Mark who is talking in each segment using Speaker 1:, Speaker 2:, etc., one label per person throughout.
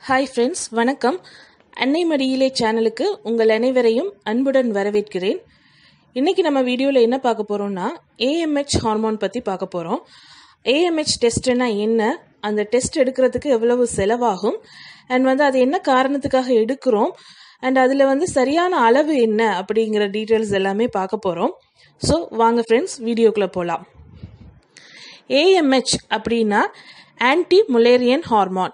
Speaker 1: hi friends வணக்கம் அன்னை மடியிலே சேனலுக்கு உங்கள் அனைவரையும் அன்புடன் வரவேற்கிறேன் இன்னைக்கு நம்ம வீடியோவில் என்ன பார்க்க போகிறோம்னா ஏஎம்ஹெச் ஹார்மோன் பற்றி பார்க்க போகிறோம் ஏஎம்ஹெச் டெஸ்ட்னா என்ன அந்த டெஸ்ட் எடுக்கிறதுக்கு எவ்வளவு செலவாகும் அண்ட் வந்து அது என்ன காரணத்துக்காக எடுக்கிறோம் அண்ட் அதில் வந்து சரியான அளவு என்ன அப்படிங்கிற டீட்டெயில்ஸ் எல்லாமே பார்க்க போகிறோம் ஸோ வாங்க ஃப்ரெண்ட்ஸ் வீடியோக்குள்ளே போகலாம் ஏஎம்ஹெச் அப்படின்னா ஆன்டி முலேரியன் ஹார்மோன்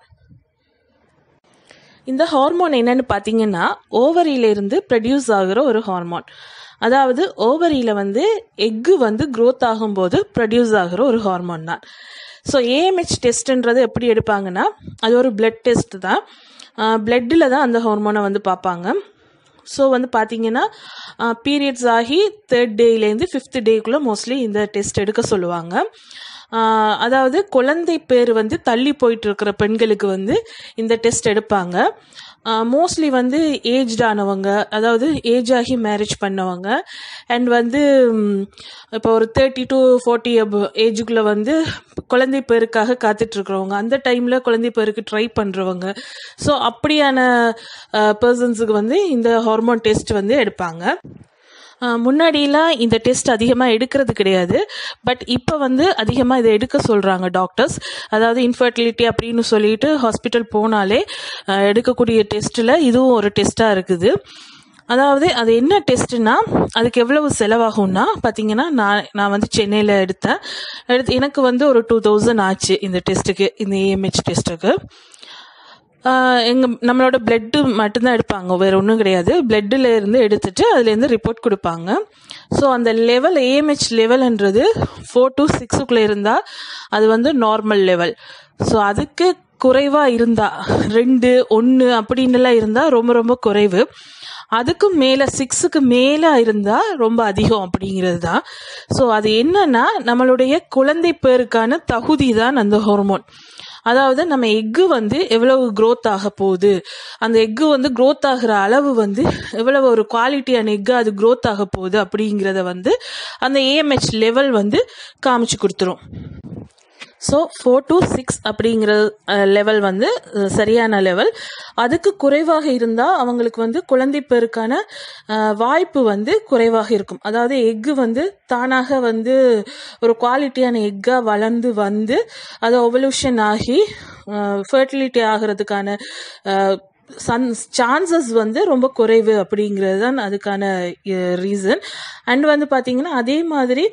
Speaker 1: இந்த ஹார்மோன் என்னன்னு பார்த்தீங்கன்னா ஓவரியிலிருந்து ப்ரொடியூஸ் ஆகிற ஒரு ஹார்மோன் அதாவது ஓவரியில் வந்து எக்கு வந்து க்ரோத் ஆகும்போது ப்ரொடியூஸ் ஆகிற ஒரு ஹார்மோன் தான் ஸோ ஏஎம்ஹெச் டெஸ்ட்ன்றது எப்படி எடுப்பாங்கன்னா அது ஒரு பிளட் டெஸ்ட் தான் பிளட்டில் தான் அந்த ஹார்மோனை வந்து பார்ப்பாங்க ஸோ வந்து பார்த்தீங்கன்னா பீரியட்ஸ் ஆகி தேர்ட் டேலேருந்து ஃபிஃப்த் டேக்குள்ளே மோஸ்ட்லி இந்த டெஸ்ட் எடுக்க சொல்லுவாங்க ஆஹ் அதாவது குழந்தை பேர் வந்து தள்ளி போயிட்டு இருக்கிற பெண்களுக்கு வந்து இந்த டெஸ்ட் எடுப்பாங்க மோஸ்ட்லி வந்து ஏஜ்ட் ஆனவங்க அதாவது ஏஜ் ஆகி மேரேஜ் பண்ணவங்க அண்ட் வந்து ம், இப்போ ஒரு தேர்ட்டி டு ஃபார்ட்டி அப் ஏஜுக்குள்ளே வந்து குழந்தை பேருக்காக காத்துட்டு இருக்கிறவங்க அந்த டைமில் குழந்தை பேருக்கு ட்ரை பண்ணுறவங்க ஸோ அப்படியான பர்சன்ஸுக்கு வந்து இந்த ஹார்மோன் டெஸ்ட் வந்து எடுப்பாங்க ஆஹ் முன்னாடிலாம் இந்த டெஸ்ட் அதிகமாக எடுக்கிறது கிடையாது பட் இப்போ வந்து அதிகமாக இதை எடுக்க சொல்கிறாங்க டாக்டர்ஸ் அதாவது இன்ஃபர்டிலிட்டி அப்படின்னு சொல்லிட்டு ஹாஸ்பிட்டல் போனாலே ஆஹ் எடுக்கக்கூடிய டெஸ்ட்டில் இதுவும் ஒரு டெஸ்ட்டாக இருக்குது அதாவது அது என்ன டெஸ்ட்னா அதுக்கு எவ்வளவு செலவாகும்னா பார்த்தீங்கன்னா நான் நான் வந்து சென்னையில் எடுத்தேன் எடுத்து எனக்கு வந்து ஒரு டூ தௌசண்ட் ஆச்சு இந்த டெஸ்ட்டுக்கு இந்த ஏஎம்ஹெச் டெஸ்ட்டுக்கு எங்கள் நம்மளோட பிளட்டு மட்டும்தான் எடுப்பாங்க வேறு ஒன்றும் கிடையாது பிளட்டில் இருந்து எடுத்துட்டு அதுலேருந்து ரிப்போர்ட் கொடுப்பாங்க ஸோ அந்த லெவல் ஏஎம்ஹெச் லெவல்ன்றது ஃபோர் டு சிக்ஸுக்குள்ளே இருந்தால் அது வந்து நார்மல் லெவல் ஸோ அதுக்கு குறைவாக இருந்தால் ரெண்டு ஒன்று அப்படின்னுலாம் இருந்தால் ரொம்ப ரொம்ப குறைவு அதுக்கு மேலே சிக்ஸுக்கு மேலே இருந்தால் ரொம்ப அதிகம் அப்படிங்கிறது தான் ஸோ அது என்னன்னா நம்மளுடைய குழந்தை பேருக்கான தகுதி தான் அந்த ஹார்மோன் அதாவது நம்ம எக்கு வந்து எவ்வளவு growth ஆக போகுது அந்த எக்கு வந்து growth ஆகிற அளவு வந்து எவ்வளவு ஒரு குவாலிட்டியான எக்கு அது growth ஆக போகுது அப்படிங்கிறத வந்து அந்த ஏஎம்ஹெச் லெவல் வந்து காமிச்சு கொடுத்துரும் ஸோ ஃபோர் டு சிக்ஸ் அப்படிங்கிற லெவல் வந்து அஹ், சரியான லெவல் அதுக்கு குறைவாக இருந்தால் அவங்களுக்கு வந்து குழந்தை பேருக்கான அஹ், வாய்ப்பு வந்து குறைவாக இருக்கும் அதாவது எக்கு வந்து தானாக வந்து ஒரு குவாலிட்டியான எக்காக வளர்ந்து வந்து அது ஒவல்யூஷன் ஆகி ஃபர்டிலிட்டி ஆகிறதுக்கான அஹ், சன் சான்சஸ் வந்து ரொம்ப குறைவு அப்படிங்கிறது தான் அதுக்கான ரீசன் அண்ட் வந்து பார்த்தீங்கன்னா அதே மாதிரி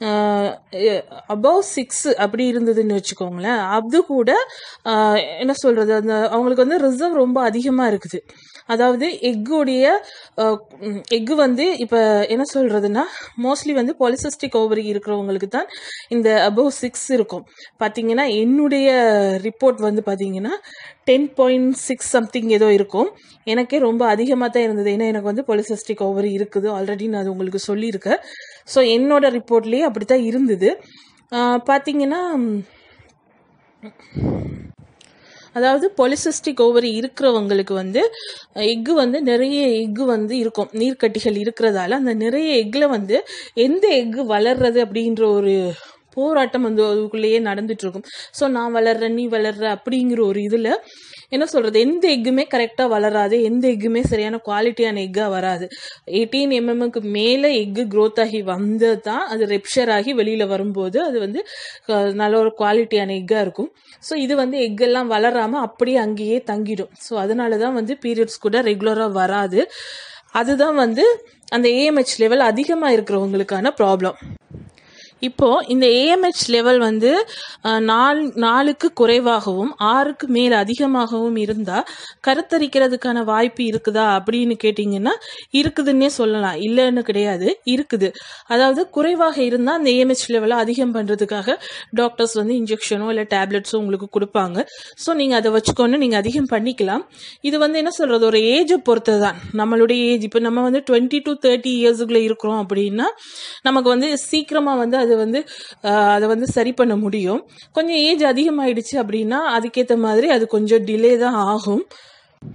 Speaker 1: அபவ் சிக்ஸ் அப்படி இருந்ததுன்னு வச்சுக்கோங்களேன் அது கூட ஆஹ், என்ன சொல்கிறது அந்த அவங்களுக்கு வந்து ரிசர்வ் ரொம்ப அதிகமாக இருக்குது அதாவது எக்குடைய எக்கு வந்து இப்போ என்ன சொல்கிறதுனா மோஸ்ட்லி வந்து பாலிசிஸ்டிக் ஓவரி இருக்கிறவங்களுக்கு தான் இந்த அபவ் சிக்ஸ் இருக்கும் பார்த்தீங்கன்னா என்னுடைய ரிப்போர்ட் வந்து பார்த்தீங்கன்னா டென் பாயிண்ட் சிக்ஸ் சம்திங் ஏதோ இருக்கும் எனக்கே ரொம்ப அதிகமாக தான் இருந்தது ஏன்னா எனக்கு வந்து பாலிசிஸ்டிக் ஓவரி இருக்குது ஆல்ரெடி நான் அது உங்களுக்கு சொல்லியிருக்கேன் ஸோ என்னோட ரிப்போர்ட்லேயே அப்படி தான் இருந்தது ஆஹ் பார்த்தீங்கன்னா அதாவது பொலிசிஸ்டிக் ஓவரி இருக்கிறவங்களுக்கு வந்து எக்கு வந்து நிறைய எக்கு வந்து இருக்கும் நீர்க்கட்டிகள் இருக்கிறதால அந்த நிறைய எக்கில் வந்து எந்த எக்கு வளர்றது அப்படின்ற ஒரு போராட்டம் வந்து அதுக்குள்ளேயே நடந்துட்டு இருக்கும் ஸோ நான் வளர்றேன் நீ வளர்ற அப்படிங்கிற ஒரு இதில் என்ன சொல்றது எந்த எக்குமே கரெக்டாக வளராது எந்த எக்குமே சரியான குவாலிட்டியான எக்காக வராது எயிட்டீன் எம்எம்க்கு மேலே எக்கு growth ஆகி வந்து தான் அது ரெப்ஷர் ஆகி வெளியில் வரும்போது அது வந்து அஹ், நல்ல ஒரு குவாலிட்டியான எக்காக இருக்கும் ஸோ இது வந்து எக்கெல்லாம் வளராமல் அப்படியே அங்கேயே தங்கிடும் ஸோ அதனால தான் வந்து பீரியட்ஸ் கூட ரெகுலராக வராது அதுதான் வந்து அந்த ஏஎம்ஹெச் லெவல் அதிகமாக இருக்கிறவங்களுக்கான ப்ராப்ளம் இப்போ இந்த ஏஎம்ஹெச் லெவல் வந்து அஹ், நாலு நாலுக்கு குறைவாகவும் ஆறுக்கு மேல் அதிகமாகவும் இருந்தால் கருத்தரிக்கிறதுக்கான வாய்ப்பு இருக்குதா அப்படின்னு கேட்டிங்கன்னா இருக்குதுன்னே சொல்லலாம் இல்லைன்னு கிடையாது இருக்குது அதாவது குறைவாக இருந்தால் அந்த ஏஎம்ஹெச் லெவலை அதிகம் பண்ணுறதுக்காக டாக்டர்ஸ் வந்து இன்ஜெக்ஷனோ இல்லை டேப்லெட்ஸோ உங்களுக்கு கொடுப்பாங்க ஸோ நீங்கள் அதை வச்சுக்கொண்டு நீங்கள் அதிகம் பண்ணிக்கலாம் இது வந்து என்ன சொல்கிறது ஒரு ஏஜை பொறுத்து தான் நம்மளுடைய ஏஜ் இப்போ நம்ம வந்து டுவெண்ட்டி டு தேர்ட்டி இயர்ஸுக்குள்ளே இருக்கிறோம் அப்படின்னா நமக்கு வந்து சீக்கிரமாக வந்து அது வந்து ஆஹ், அதை வந்து சரி பண்ண முடியும் கொஞ்சம் ஏஜ் அதிகமாயிடுச்சு அப்படின்னா அதுக்கேற்ற மாதிரி அது கொஞ்சம் டிலே தான் ஆகும்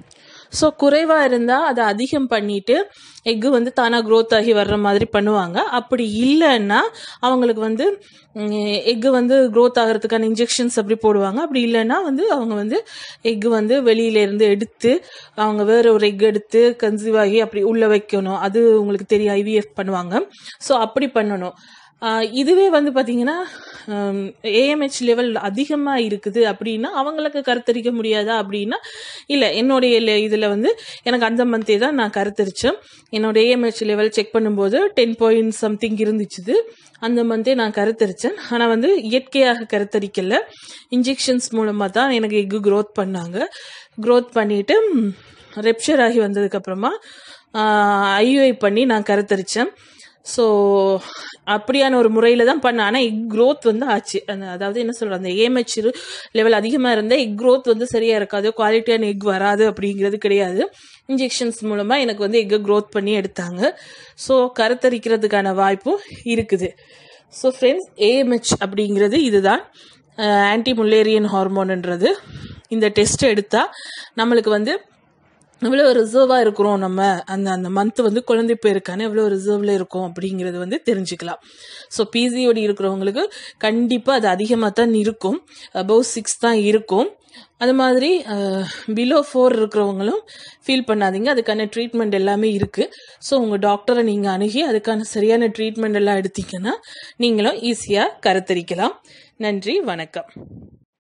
Speaker 1: ஸோ குறைவாக இருந்தால் அதை அதிகம் பண்ணிட்டு எக்கு வந்து தானாக க்ரோத் ஆகி வர்ற மாதிரி பண்ணுவாங்க அப்படி இல்லைன்னா அவங்களுக்கு வந்து எக்கு வந்து க்ரோத் ஆகிறதுக்கான இன்ஜெக்ஷன்ஸ் அப்படி போடுவாங்க அப்படி இல்லைன்னா வந்து அவங்க வந்து எக்கு வந்து வெளியிலேருந்து எடுத்து அவங்க வேற ஒரு எக் எடுத்து கன்சீவ் ஆகி அப்படி உள்ளே வைக்கணும் அது உங்களுக்கு தெரியும் ஐவிஎஃப் பண்ணுவாங்க ஸோ அப்படி பண்ணணும் ஆஹ் இதுவே வந்து பார்த்தீங்கன்னா ஏஎம்ஹெச் லெவல் அதிகமாக இருக்குது அப்படின்னா அவங்களுக்கு கருத்தரிக்க முடியாதா அப்படின்னா இல்லை என்னுடைய இதில் வந்து எனக்கு அந்த மந்தே தான் நான் கருத்தரித்தேன் என்னோட ஏஎம்ஹெச் லெவல் செக் பண்ணும்போது டென் பாயிண்ட் சம்திங் இருந்துச்சுது அந்த மந்தே நான் கருத்தரித்தேன் ஆனால் வந்து இயற்கையாக கருத்தரிக்கல இன்ஜெக்ஷன்ஸ் மூலமாக தான் எனக்கு எக்கு க்ரோத் பண்ணாங்க க்ரோத் பண்ணிவிட்டு ரெப்ஷர் ஆகி வந்ததுக்கப்புறமா ஐயுஐ பண்ணி நான் கருத்தரித்தேன் ஸோ அப்படியான ஒரு முறையில் தான் பண்ணேன் ஆனால் எக் க்ரோத் வந்து ஆச்சு அந்த அதாவது என்ன சொல்கிறது அந்த ஏஎம்ஹெச் லெவல் அதிகமாக இருந்தால் எக் க்ரோத் வந்து சரியாக இருக்காது குவாலிட்டியான எக் வராது அப்படிங்கிறது கிடையாது இன்ஜெக்ஷன்ஸ் மூலமாக எனக்கு வந்து எக்கை க்ரோத் பண்ணி எடுத்தாங்க ஸோ கருத்தரிக்கிறதுக்கான வாய்ப்பும் இருக்குது ஸோ ஃப்ரெண்ட்ஸ் ஏஎம்ஹெச் அப்படிங்கிறது இதுதான் ஆன்டி முல்லேரியன் ஹார்மோன்ன்றது இந்த டெஸ்ட் எடுத்தால் நம்மளுக்கு வந்து எவ்வளோ ரிசர்வாக இருக்கிறோம் நம்ம அந்த அந்த மந்த் வந்து குழந்தை பேருக்கான எவ்வளோ ரிசர்வில் இருக்கும் அப்படிங்கிறது வந்து தெரிஞ்சுக்கலாம் ஸோ பிசிஓடி இருக்கிறவங்களுக்கு கண்டிப்பாக அது அதிகமாக தான் இருக்கும் அபவ் சிக்ஸ் தான் இருக்கும் அது மாதிரி பிலோ ஃபோர் இருக்கிறவங்களும் ஃபீல் பண்ணாதீங்க அதுக்கான ட்ரீட்மெண்ட் எல்லாமே இருக்குது ஸோ உங்கள் டாக்டரை நீங்கள் அணுகி அதுக்கான சரியான ட்ரீட்மெண்ட் எல்லாம் எடுத்தீங்கன்னா நீங்களும் ஈஸியாக கருத்தரிக்கலாம் நன்றி வணக்கம்